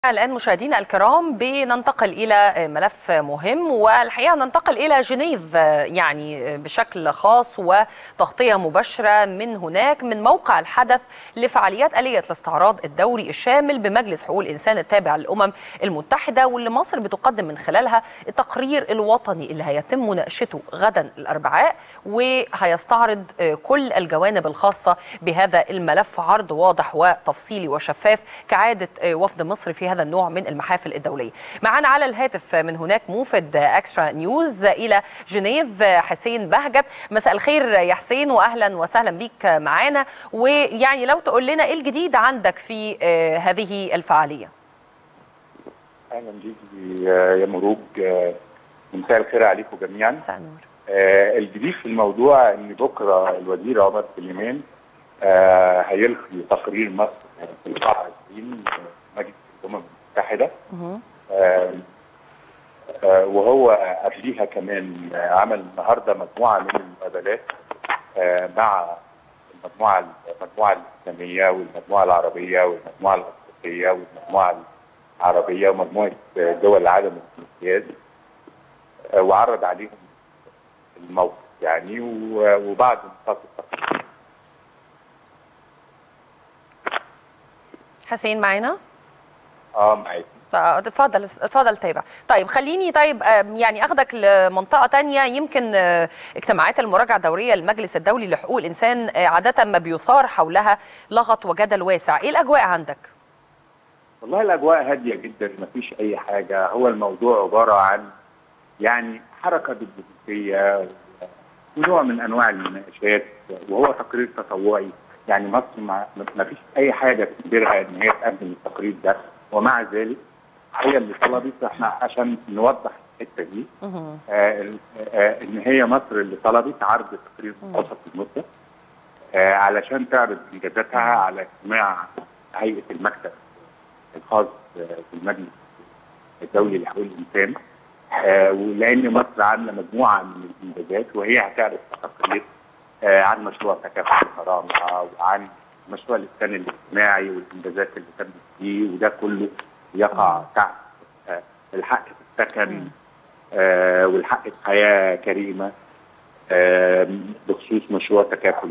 الآن مشاهدينا الكرام بننتقل إلى ملف مهم والحقيقة ننتقل إلى جنيف يعني بشكل خاص وتغطية مباشرة من هناك من موقع الحدث لفعاليات آلية الاستعراض الدوري الشامل بمجلس حقوق الإنسان التابع للأمم المتحدة واللي مصر بتقدم من خلالها التقرير الوطني اللي هيتم مناقشته غدا الأربعاء وهيستعرض كل الجوانب الخاصة بهذا الملف عرض واضح وتفصيلي وشفاف كعادة وفد مصر في هذا النوع من المحافل الدولية معنا على الهاتف من هناك موفد اكسترا نيوز إلى جنيف حسين بهجت مساء الخير يا حسين وأهلا وسهلا بيك معانا ويعني لو تقول لنا إيه الجديد عندك في هذه الفعالية اهلا بيكي يا مروج مساء الخير عليكم جميعا مساء النور آه الجديد في الموضوع ان بكره الوزير عمر سليمان آه هيلقي تقرير مصر في القاعه 20 مجلس الامم المتحده آه آه وهو قبليها كمان عمل النهارده مجموعه من المقابلات آه مع المجموعه المجموعه الاسلاميه والمجموعه العربيه والمجموعه الافريقيه والمجموعه العربيه ومجموعه دول العالم الامتياز آه وعرض عليهم الموقف يعني وبعد نقاط التقرير حسين معانا؟ اه معاك اتفضل اتفضل تابع طيب خليني طيب يعني اخدك لمنطقه تانية يمكن اجتماعات المراجعه الدوريه للمجلس الدولي لحقوق الانسان عاده ما بيثار حولها لغط وجدل واسع ايه الاجواء عندك والله الاجواء هاديه جدا ما فيش اي حاجه هو الموضوع عباره عن يعني حركه دبلوماسيه ونوع من انواع المناقشات وهو تقرير تطوعي يعني مصر ما فيش اي حاجه تجبرها ان هي تقدم التقرير ده ومع ذلك هي اللي طلبت احنا عشان نوضح الحته دي آه آه ان هي مصر اللي طلبت عرض تقرير متوسط المده آه علشان تعرض انجازاتها على اجتماع هيئه المكتب الخاص بالمجلس الدولي لحقوق الانسان آه ولان مصر عامله مجموعه من الانجازات وهي هتعرض تقرير آه عن مشروع تكافؤ الكرامه وعن مشروع الاسكان الاجتماعي والانجازات اللي تمت فيه وده كله يقع تحت آه الحق في السكن آه والحق في حياه كريمه آه بخصوص مشروع تكافل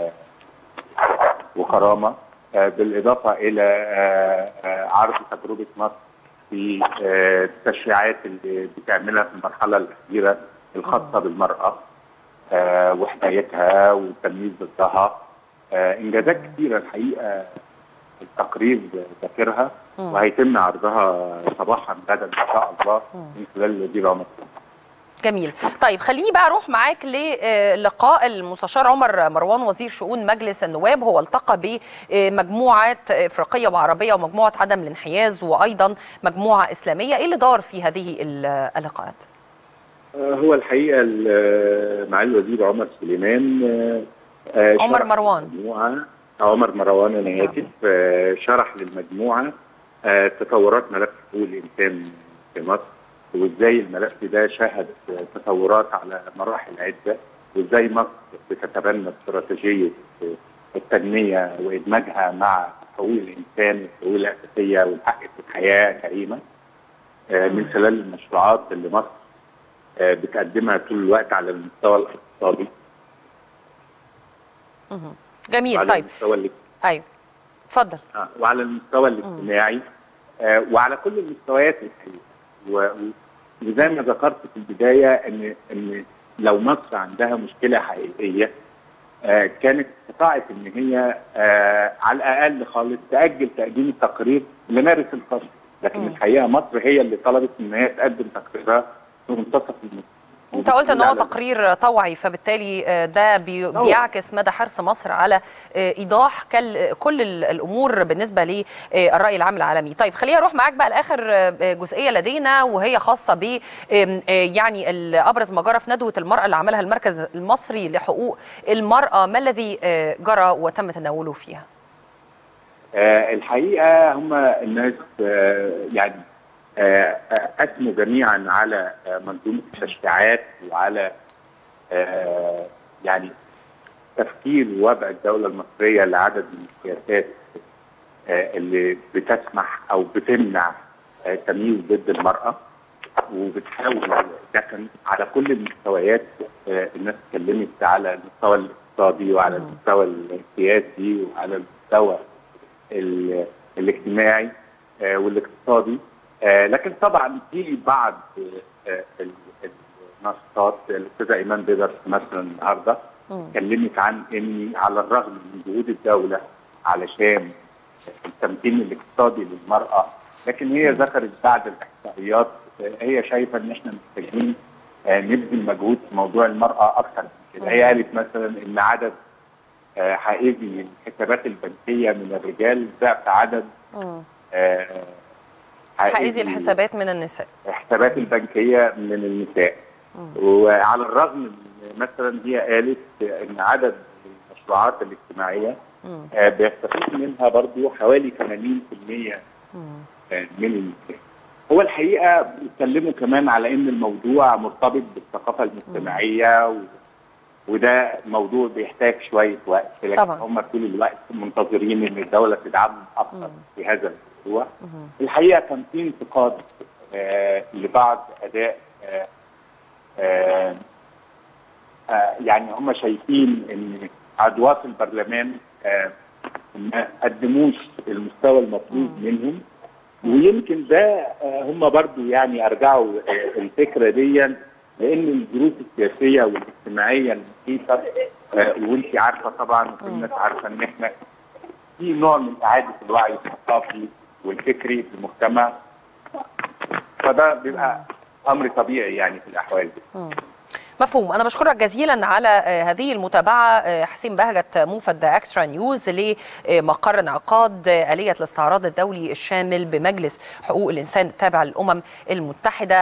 وكرامه آه بالاضافه الى آه آه عرض تجربه مصر في التشريعات اللي بتعملها في المرحله الاخيره الخاصه بالمراه وحمايتها والتمييز ضدها انجازات كثيره الحقيقه التقرير ذاكرها وهيتم عرضها صباحا غدا ان شاء الله من خلال الوزير عمر جميل طيب خليني بقى اروح معاك للقاء المستشار عمر مروان وزير شؤون مجلس النواب هو التقى بمجموعات افريقيه وعربيه ومجموعه عدم الانحياز وايضا مجموعه اسلاميه ايه اللي دار في هذه اللقاءات هو الحقيقه معالي الوزير عمر سليمان عمر مروان مجموعه عمر مروان انا اسف شرح للمجموعه تطورات ملف حقوق الانسان في مصر وازاي الملف ده شهد تطورات على مراحل عده وازاي مصر بتتبنى استراتيجيه التنميه وادماجها مع حقوق الانسان والحقوق الاساسيه والحق في الحياه كريمه من خلال المشروعات اللي مصر بتقدمها طول الوقت على المستوى الاقتصادي جميل طيب المستوى ايوه اتفضل آه وعلى المستوى الاجتماعي آه وعلى كل المستويات الحقيقه وزي ما ذكرت في البدايه ان ان لو مصر عندها مشكله حقيقيه آه كانت استطاعت ان هي آه على الاقل خالص تاجل تقديم التقرير لمارس الفصل لكن م. الحقيقه مصر هي اللي طلبت ان هي تقدم تقريرها في منتصف المدة انت قلت ان هو تقرير طوعي فبالتالي ده بي بيعكس مدى حرص مصر على ايضاح كل الامور بالنسبه للراي العام العالمي طيب خليني اروح معاك بقى لاخر جزئيه لدينا وهي خاصه ب يعني ابرز ما جرى في ندوه المراه اللي عملها المركز المصري لحقوق المراه ما الذي جرى وتم تناوله فيها الحقيقه هم الناس يعني اثنوا جميعا على منظومه التشريعات وعلى يعني تفكير وضع الدوله المصريه لعدد من السياسات آه، اللي بتسمح او بتمنع آه، التمييز ضد المراه وبتحاول ده كان على كل المستويات آه، الناس اتكلمت على المستوى الاقتصادي وعلى المستوى السياسي وعلى المستوى ال- الاجتماعي آه، والاقتصادي آه، لكن طبعا في بعض آه، ال- النشاطات الاستاذه ايمان بيدر مثلا النهارده اتكلمت عن ان على الرغم من جهود الدوله علشان التمكين الاقتصادي للمراه لكن هي ذكرت بعد الاحصائيات آه، هي شايفه ان احنا محتاجين آه، نبذل مجهود في موضوع المراه اكثر من كده هي قالت مثلا ان عدد آه، حائزي الحسابات البنكيه من الرجال ضعف عدد مم. آه، حائزي الحسابات من النساء الحسابات البنكيه من النساء وعلى الرغم من مثلا هي قالت ان عدد المشروعات الاجتماعيه مم. آه، بيستفيد منها برضو حوالي 80% مم. آه، من النساء هو الحقيقه بيتكلموا كمان على ان الموضوع مرتبط بالثقافه المجتمعيه و... وده موضوع بيحتاج شويه وقت لكن طبعاً. هم طول الوقت منتظرين ان الدوله تدعمهم اكثر مم. في هذا الموضوع مم. الحقيقه كان في انتقاد آه لبعض اداء آه آه آه يعني هم شايفين ان عضوات البرلمان آه ما قدموش المستوى المطلوب منهم ويمكن ده آه هم برضو يعني ارجعوا آه الفكره دي لان الظروف السياسيه والاجتماعيه المحيطه آه وانت عارفه طبعا وكل الناس عارفه ان احنا في نوع من اعاده الوعي الثقافي والفكري في المجتمع فده بيبقى امر طبيعي يعني في الاحوال دي مفهوم انا بشكرك جزيلا على آه، هذه المتابعه آه، حسين بهجت موفد اكسترا نيوز لمقر انعقاد آه، اليه الاستعراض الدولي الشامل بمجلس حقوق الانسان التابع للامم المتحده